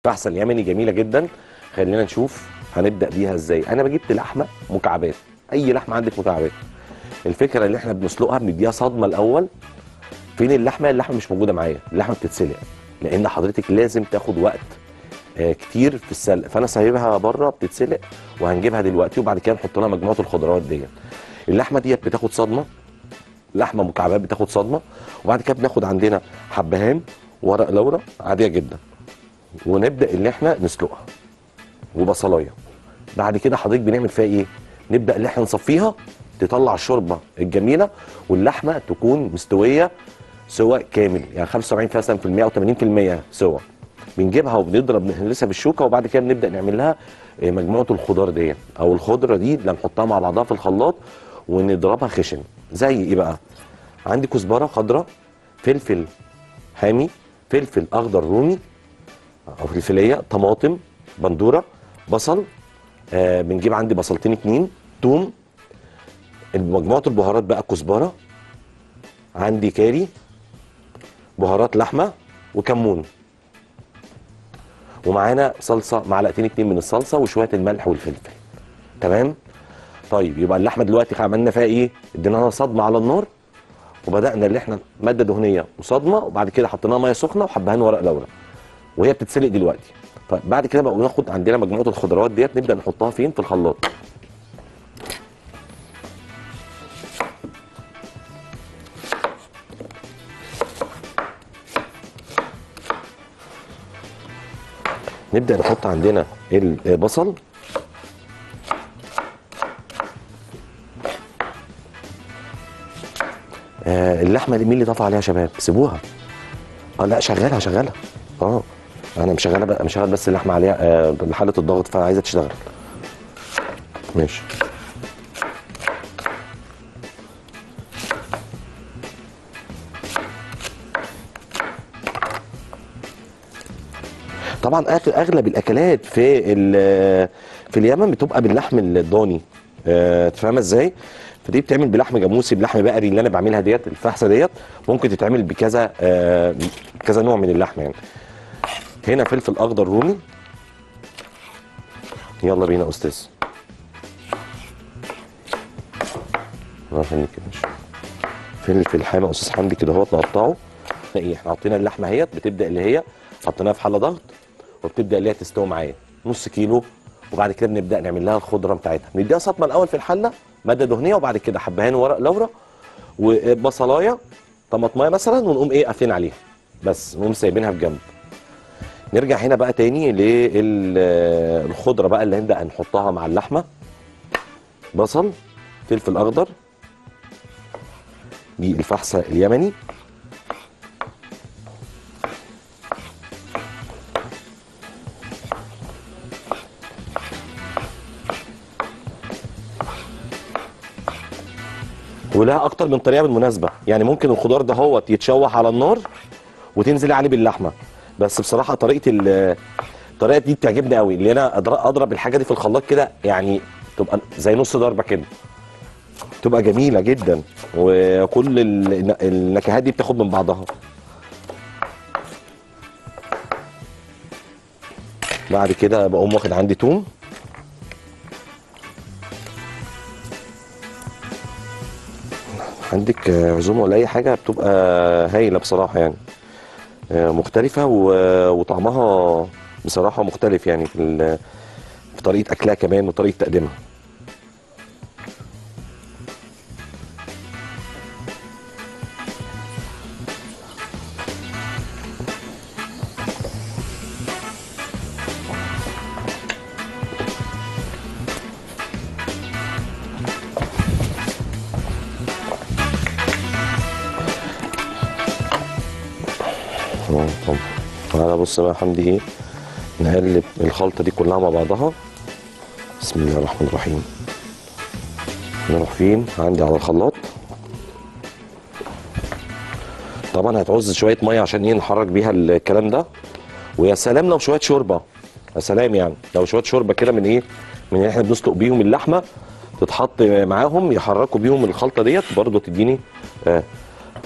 الفحصه اليمني جميله جدا خلينا نشوف هنبدا بيها ازاي انا جبت لحمه مكعبات اي لحمه عندك مكعبات الفكره اللي احنا بنسلقها بنديها صدمه الاول فين اللحمه اللحمه مش موجوده معايا اللحمه بتتسلق لان حضرتك لازم تاخد وقت آه، كتير في السلق فانا سايبها بره بتتسلق وهنجيبها دلوقتي وبعد كده نحط لها مجموعه الخضروات ديت اللحمه ديت بتاخد صدمه لحمه مكعبات بتاخد صدمه وبعد كده بناخد عندنا حبهان ورق لورا عاديه جدا ونبدا اللي احنا نسلقها وبصلايه بعد كده حضرتك بنعمل فيها ايه نبدا اللي احنا نصفيها تطلع الشوربه الجميله واللحمه تكون مستويه سواء كامل يعني 75 مثلا في المية او 80% سوا بنجيبها وبنضرب نهرسها بالشوكه وبعد كده بنبدا نعمل لها آه، مجموعه الخضار دي او الخضره دي اللي هنحطها مع بعضها في الخلاط ونضربها خشن زي ايه بقى عندي كزبره خضراء فلفل حامي فلفل اخضر رومي او فلفليه طماطم بندوره بصل آه بنجيب عندي بصلتين اتنين توم مجموعه البهارات بقى كزبره عندي كاري بهارات لحمه وكمون ومعانا صلصه معلقتين اتنين من الصلصه وشويه الملح والفلفل تمام طيب يبقى اللحمه دلوقتي عملنا فيها ايه ادينا لها صدمه على النار وبدانا اللي احنا ماده دهنيه وصدمه وبعد كده حطيناها ميه سخنه وحبهان ورق لورا وهي بتتسلق دلوقتي طيب بعد كده بقى ناخد عندنا مجموعه الخضروات ديت نبدا نحطها فين في الخلاط نبدا نحط عندنا البصل آه اللحمه اللي مين اللي طفى عليها يا شباب سيبوها اه لا شغالها شغالها اه انا مشغله بقى مشغل بس اللحمه عليها آه حاله الضغط فعايزه تشتغل ماشي طبعا أغ- اغلب الاكلات في ال- في اليمن بتبقى باللحم الضاني آه، تفهم ازاي فدي بتعمل بلحم جاموسي بلحم بقري اللي انا بعملها ديت الفحسه ديت ممكن تتعمل بكذا آه، كذا نوع من اللحم يعني هنا فلفل اخضر رومي يلا بينا يا استاذ الله يخليك يا باشا. فلفل حامي يا استاذ حمدي كده اهوت نقطعه ايه احنا حطينا اللحمه اهيت بتبدا اللي هي حطيناها في حله ضغط وبتبدا اللي هي تستوي معايا نص كيلو وبعد كده بنبدا نعمل لها الخضره بتاعتها نديها صدمه الاول في الحله ماده دهنيه وبعد كده حبهان ورق لورا وبصلايه طماطمايه مثلا ونقوم ايه قافلين عليها بس نقوم سايبينها في جنب نرجع هنا بقى تاني للخضره بقى اللي هنبدا نحطها مع اللحمه بصل فلفل اخضر دي الفحسه اليمني ولها اكتر من طريقه بالمناسبه يعني ممكن الخضار ده هو يتشوح على النار وتنزلي عليه باللحمه بس بصراحه طريقه ال- الطريقه دي بتعجبني قوي اللي انا أضر- اضرب الحاجه دي في الخلاط كده يعني تبقى زي نص ضربه كده تبقى جميله جدا وكل ال- النكهات دي بتاخد من بعضها بعد كده بقوم واخد عندي توم عندك آه، عزومه ولا اي حاجه بتبقى هايله بصراحه يعني آه، مختلفه و- وطعمها بصراحه مختلف يعني في ال- في طريقه اكلها كمان وطريقه تقديمها اه طبعا تعالى بص بقى يا حمدي ايه نقلب الخلطه دي كلها مع بعضها بسم الله الرحمن الرحيم نروح فين عندي على الخلاط طبعا هتعوز شويه ميه عشان ايه نحرك بيها الكلام ده ويا سلام لو شويه شوربه يا سلام يعني لو شويه شوربه كده من ايه من اللي احنا بنسلق بيهم اللحمه تتحط معاهم يحركوا بيهم الخلطه ديت برضو تديني آه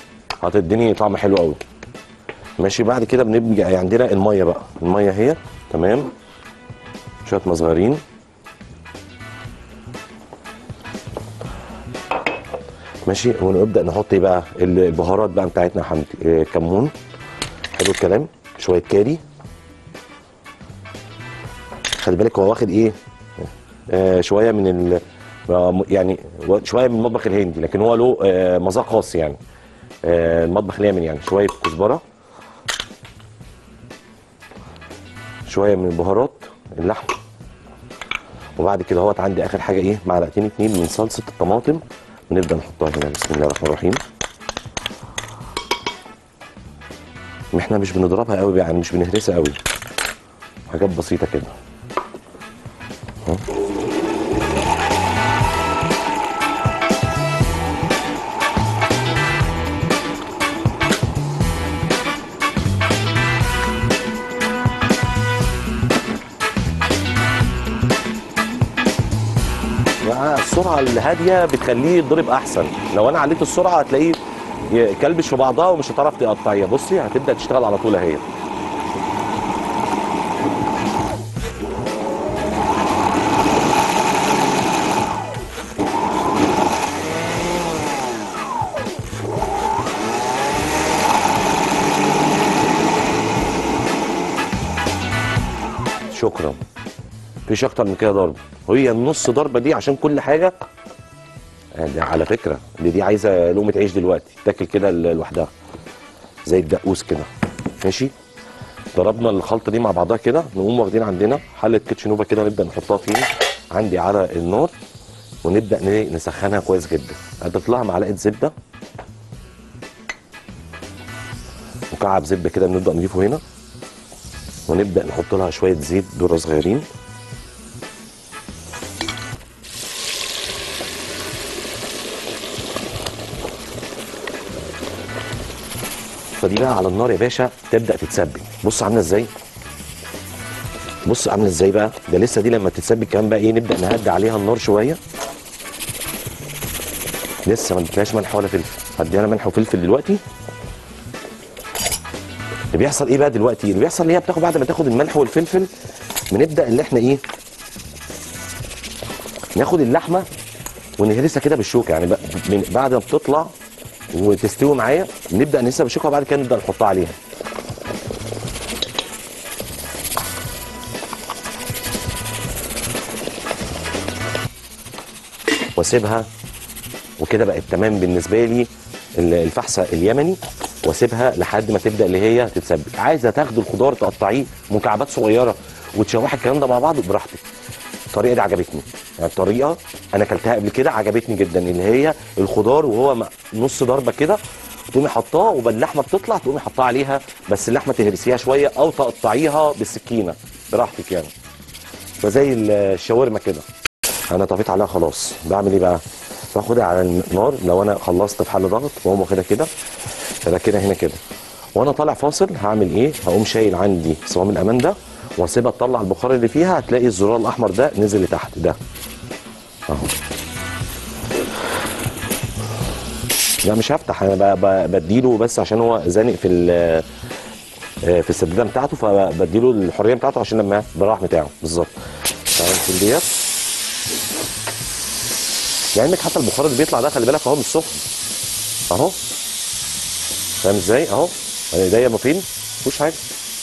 هتديني طعم حلو قوي ماشي بعد كده بنبقى عندنا الميه بقى الميه هي تمام شويه ميه صغيرين ماشي ونبدا نحط ايه بقى البهارات بقى بتاعتنا يا حمدي إيه كمون حلو الكلام شويه كاري خلي بالك هو واخد ايه آه شويه من ال يعني شويه من المطبخ الهندي لكن هو له آه مذاق خاص يعني آه المطبخ اليمني يعني شويه كزبره شويه من البهارات اللحم وبعد كده اهوت عندي اخر حاجه ايه معلقتين اتنين من صلصه الطماطم ونبدا نحطها هنا بسم الله الرحمن الرحيم احنا مش بنضربها قوي يعني مش بنهرسها قوي حاجات بسيطه كده أهو. بقى السرعه الهاديه بتخليه يضرب احسن لو انا عليت السرعه هتلاقيه يكلبش في بعضها ومش هتعرف تقطعيها بصي هتبدا تشتغل على طول اهي شكرا مفيش اكتر من كده ضرب هي النص ضربه دي عشان كل حاجه آه، ده على فكره دي دي عايزه لقمه عيش دلوقتي تاكل كده ل- لوحدها زي الدقوس كده ماشي ضربنا الخلطه دي مع بعضها كده نقوم واخدين عندنا حله كيتشنوفا كده نبدا نحطها فيها عندي على النار ونبدا ن- نسخنها كويس جدا اضيف لها معلقه زبده مكعب زبده كده بنبدا نضيفه هنا ونبدا نحط لها شويه زيت ذره صغيرين فدي بقى على النار يا باشا تبدا تتسبك بص عامله ازاي بص عامله ازاي بقى ده لسه دي لما تتسبك كمان بقى ايه نبدا نهدي عليها النار شويه لسه ما اديتهاش ملح ولا فلفل هديها ملح وفلفل دلوقتي اللي بيحصل ايه بقى دلوقتي اللي بيحصل اللي هي بتاخد بعد ما تاخد الملح والفلفل بنبدا اللي احنا ايه ناخد اللحمه ونهرسها كده بالشوكه يعني بقى من بعد ما بتطلع وتستوي معايا نبدا نهرسها بالشوكه وبعد كده نبدا نحطها عليها واسيبها وكده بقت تمام بالنسبه لي ال- الفحسه اليمني واسيبها لحد ما تبدا اللي هي تتسبك عايزه تاخدي الخضار تقطعيه مكعبات صغيره وتشوحي الكلام ده مع بعض براحتك الطريقه دي عجبتني يعني الطريقه انا اكلتها قبل كده عجبتني جدا اللي هي الخضار وهو م- نص ضربه كده تقومي حطاه وباللحمه بتطلع تقومي حطها عليها بس اللحمه تهرسيها شويه او تقطعيها بالسكينه براحتك يعني فزي ال- الشاورما كده انا طفيت عليها خلاص بعمل ايه بقى باخدها على النار لو انا خلصت في حل ضغط واقوم واخدها كده راكنها هنا كده وانا طالع فاصل هعمل ايه هقوم شايل عندي صوام الامان ده واسيبها تطلع البخار اللي فيها هتلاقي الزرار الاحمر ده نزل لتحت ده اهو لا مش هفتح انا ب- ب- بديله بس عشان هو زانق في ال- آه، في السداده بتاعته فبديله الحريه بتاعته عشان لما براح بتاعه بالظبط تعالى نشيل ديت لعلمك حتى البخار اللي بيطلع ده خلي بالك اهو مش سخن اهو فاهم ازاي اهو انا ايديا ما فين مفيهوش حاجه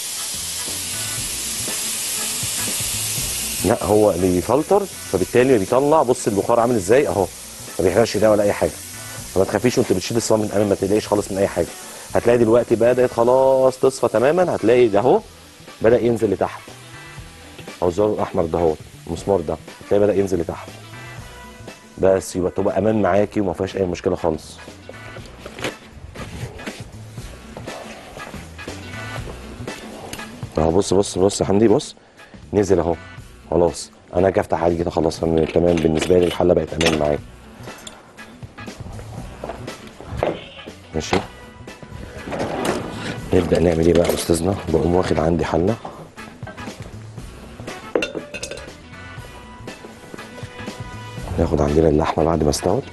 لا هو اللي بيفلتر فبالتالي بيطلع بص البخار عامل ازاي اهو ما بيحرقش ده ولا اي حاجه فما تخافيش وانت بتشيل الصوان من الامام ما تقلقيش خالص من اي حاجه هتلاقي دلوقتي بدات خلاص تصفى تماما هتلاقي ده اهو بدا ينزل لتحت اهو الزرار الاحمر ده اهو المسمار ده هتلاقي بدا ينزل لتحت بس يبقى تبقى امان معاكي وما فيهاش اي مشكله خالص اهو بص بص بص يا حمدي بص نزل اهو خلاص انا هاجي افتح عادي كده خلاص أنا تمام بالنسبه لي الحله بقت امان معايا ماشي نبدا نعمل ايه بقى يا استاذنا بقوم واخد عندي حله ناخد عندنا اللحمه بعد ما استوت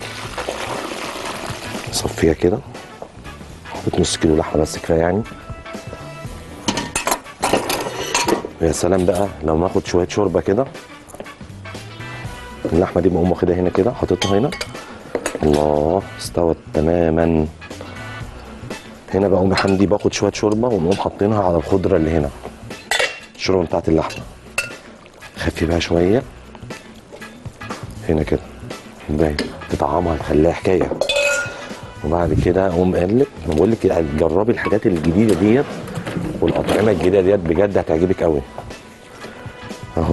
نصفيها كده حطيت نص كيلو لحمه بس كفايه يعني يا سلام بقى لو ناخد شويه شوربه كده اللحمه دي بقوم واخدها هنا كده حاططها هنا الله استوت تماما هنا بقوم بحمدي باخد شويه شوربه ونقوم حاطينها على الخضره اللي هنا الشوربه بتاعت اللحمه خفي بقى شويه هنا كده باين تطعمها تخليها حكايه وبعد كده اقوم قلب انا بقول لك يعني جربي الحاجات الجديده ديت والاطعمه الجديده ديت بجد هتعجبك قوي اهو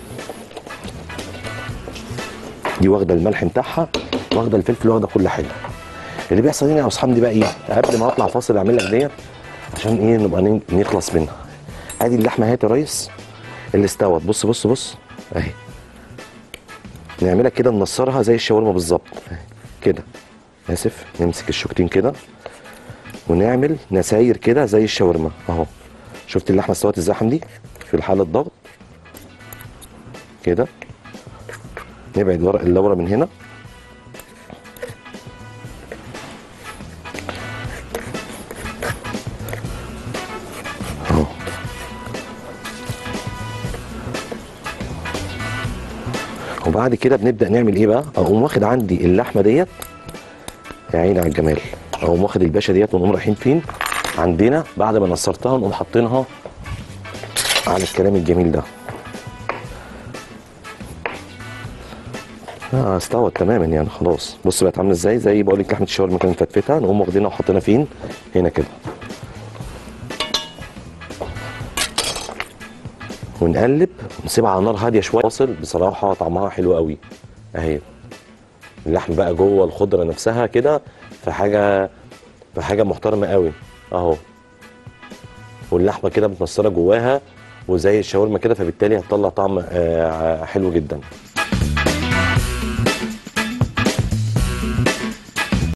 دي واخده الملح بتاعها واخده الفلفل واخده كل حاجه اللي بيحصل هنا يا اصحاب دي بقى ايه قبل ما اطلع فاصل اعمل لك ديت عشان ايه نبقى ن- نخلص منها ادي اللحمه اهي يا ريس اللي استوت بص بص بص اهي نعملها كده ننصرها زي الشاورما بالظبط أهي. كده اسف نمسك الشوكتين كده ونعمل نساير كده زي الشاورما اهو شفت اللحمه استوت ازاي يا حمدي في حاله ضغط كده نبعد ورق اللورة من هنا اهو وبعد كده بنبدا نعمل ايه بقى اقوم واخد عندي اللحمه ديت يا عيني على الجمال اقوم واخد الباشا ديت ونقوم رايحين فين عندنا بعد ما نصرتها نقوم حاطينها على الكلام الجميل ده اه استوت تماما يعني خلاص بص بقت عامله ازاي زي بقول لك لحمه الشاورما كانت مفتفتها نقوم واخدينها وحاطينها فين هنا كده ونقلب ونسيبها على نار هاديه شويه واصل بصراحه طعمها حلو قوي اهي اللحم بقى جوه الخضره نفسها كده في حاجه في حاجه محترمه قوي اهو واللحمه كده متنصره جواها وزي الشاورما كده فبالتالي هتطلع طعم آه، حلو جدا